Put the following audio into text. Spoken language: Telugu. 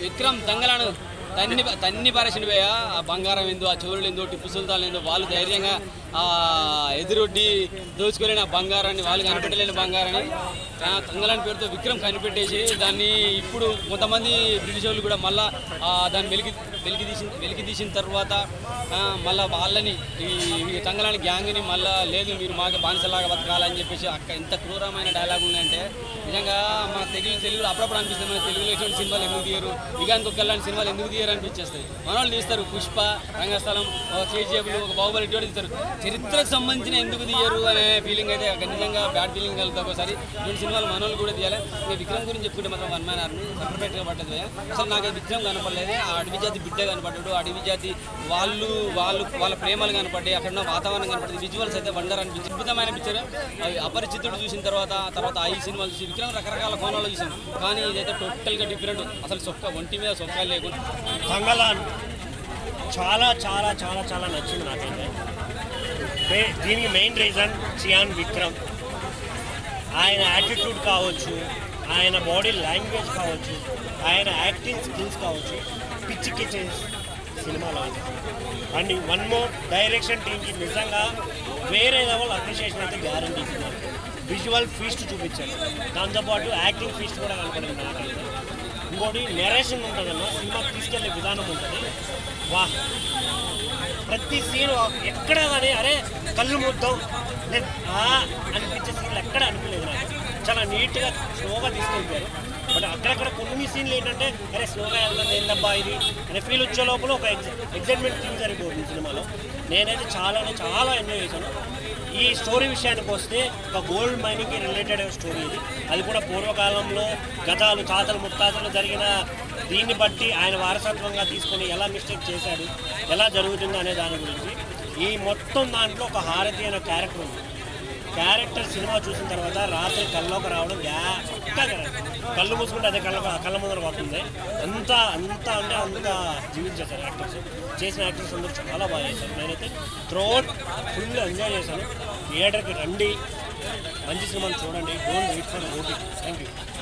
విక్రమ్ దంగలను తన్ని తన్ని పారేసిండు పోయా ఆ బంగారం ఏందో ఆ చోరులు ఏందో టిప్పు సుల్తాన్ ఏందో వాళ్ళు ధైర్యంగా ఆ ఎదురొడ్డి దోచుకోలేని ఆ బంగారాన్ని వాళ్ళు కనిపెట్టలేని బంగారాన్ని ఆ తంగలాని పేరుతో విక్రమ్ కనిపెట్టేసి దాన్ని ఇప్పుడు కొంతమంది బ్రిటిష్ వాళ్ళు కూడా మళ్ళా ఆ దాన్ని వెలికి వెలికి తీసిన వెలికి తీసిన తర్వాత ఆ, మళ్ళా వాళ్ళని ఈ ఈ తంగలాని గ్యాంగ్ని మళ్ళా లేదు మీరు మాకు బానిసలాగా బతకాలని చెప్పేసి అక్క ఎంత క్రూరమైన డైలాగ్ ఉందంటే నిజంగా మన తెలుగు తెలుగులో అప్పుడప్పుడు అనిపిస్తుంది మన తెలుగులో ఇటువంటి సినిమాలు ఎందుకు తీయరు ఇగానికి ఒక లాంటి సినిమాలు ఎందుకు తీయరు అనిపించేస్తాయి మన వాళ్ళు తీస్తారు పుష్ప రంగస్థలం ఒక కేజీఎఫ్లు ఒక బాహుబలి ఇటువంటి తీస్తారు చరిత్రకు సంబంధించిన ఎందుకు తీయరు అనే ఫీలింగ్ అయితే ఒక నిజంగా బ్యాడ్ ఫీలింగ్ కలుగుతుంది ఒకసారి ఇటువంటి సినిమాలు మన వాళ్ళు కూడా తీయాలి ఇంకా విక్రమ్ గురించి చెప్పుకుంటే మాత్రం వన్ మ్యాన్ ఆర్మీ పర్ఫెక్ట్గా పడ్డది అసలు నాకు విక్రమ్ కనపడలేదు ఆ అడవి జాతి బిడ్డ కనపడ్డాడు అడవి జాతి వాళ్ళు వాళ్ళు వాళ్ళ ప్రేమలు కనపడ్డాయి అక్కడ ఉన్న వాతావరణం కనపడింది విజువల్స్ అయితే వండర్ అనిపించింది అద్భుతమైన పిక్చర్ అవి అపరిచితుడు చూసిన తర్వాత తర్వాత ఐ సినిమాలు చూసి విక్రమ్ రకరకాల కోణాల్లో చూసాం కానీ ఇదైతే టోటల్గా డిఫరెంట్ అసలు సొక్క ఒంటి మీద సొక్క లేకుండా తంగలాన్ చాలా చాలా చాలా చాలా నచ్చింది నాకైతే మే- దీనికి మెయిన్ రీజన్ చియాన్ విక్రమ్ ఆయన యాటిట్యూడ్ కావచ్చు ఆయన బాడీ లాంగ్వేజ్ కావచ్చు ఆయన యాక్టింగ్ స్కిల్స్ కావచ్చు పిచ్చికిచ్చే సినిమాలో అయితే అండ్ వన్ మోర్ డైరెక్షన్ టీంకి నిజంగా వేరే లెవెల్ అప్రిషియేషన్ అయితే గ్యారంటీ ఇస్తున్నారు విజువల్ ఫీస్ట్ చూపించారు దాంతోపాటు యాక్టింగ్ ఫీస్ట్ కూడా కనపడింది నాకైతే ఇంకోటి నెరేషన్ ఉంటుందన్న సినిమా తీసుకెళ్లే విధానం ఉంటుంది వా ప్రతి సీన్ ఎక్కడ కానీ అరే కళ్ళు ముద్దాం లేదు ఆ అనిపించే సీన్లు ఎక్కడ అనిపించలేదు నాకు చాలా నీట్గా స్లోగా తీసుకెళ్ళిపోయారు బట్ అక్కడక్కడ కొన్ని సీన్లు ఏంటంటే అరే స్లోగా వెళ్దాం ఏందబ్బా ఇది అనే ఫీల్ వచ్చే లోపల ఒక ఎగ్జైట్మెంట్ థింగ్ జరిగిపోతుంది సినిమాలో నేనైతే చాలా అంటే చాలా ఎంజాయ్ చేశాను ఈ స్టోరీ విషయానికి వస్తే ఒక గోల్డ్ మైనింగ్కి రిలేటెడ్ స్టోరీ ఇది అది కూడా పూర్వకాలంలో గతాలు తాతలు ముత్తాతలు జరిగిన దీన్ని బట్టి ఆయన వారసత్వంగా తీసుకొని ఎలా మిస్టేక్ చేశాడు ఎలా జరుగుతుందో అనే దాని గురించి ఈ మొత్తం దాంట్లో ఒక హారతి అనే క్యారెక్టర్ ఉంది క్యారెక్టర్ సినిమా చూసిన తర్వాత రాత్రి కల్లోకి రావడం గ్యాప్గా కళ్ళు మూసుకుంటే అదే కళ్ళ కళ్ళ ముందర పోతుంది అంత అంత అంటే అంత జీవించేశారు యాక్టర్స్ చేసిన యాక్టర్స్ అందరూ చాలా బాగా చేశారు నేనైతే త్రోట్ ఫుల్ ఎంజాయ్ చేశాను థియేటర్కి రండి మంచి సినిమాలు చూడండి don't wait for OTT thank you